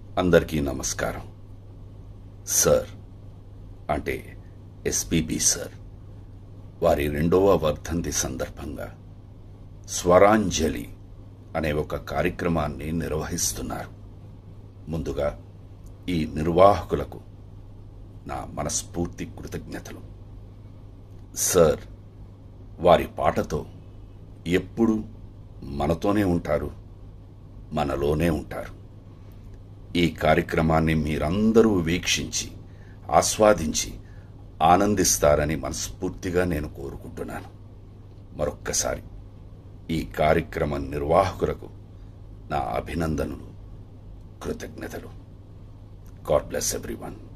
అందరికీ నమస్కారం సార్ అంటే ఎస్పీబీ సార్ వారి రెండవ వర్ధంతి సందర్భంగా స్వరాంజలి అనే ఒక కార్యక్రమాన్ని నిర్వహిస్తున్నారు ముందుగా ఈ నిర్వాహకులకు నా మనస్ఫూర్తి కృతజ్ఞతలు సార్ వారి పాటతో ఎప్పుడు మనతోనే ఉంటారు మనలోనే ఉంటారు ఈ కార్యక్రమాన్ని మీరందరూ వీక్షించి ఆస్వాదించి ఆనందిస్తారని మనస్ఫూర్తిగా నేను కోరుకుంటున్నాను మరొక్కసారి ఈ కార్యక్రమ నిర్వాహకులకు నా అభినందనలు కృతజ్ఞతలు గాడ్ బ్లెస్ ఎవ్రీవన్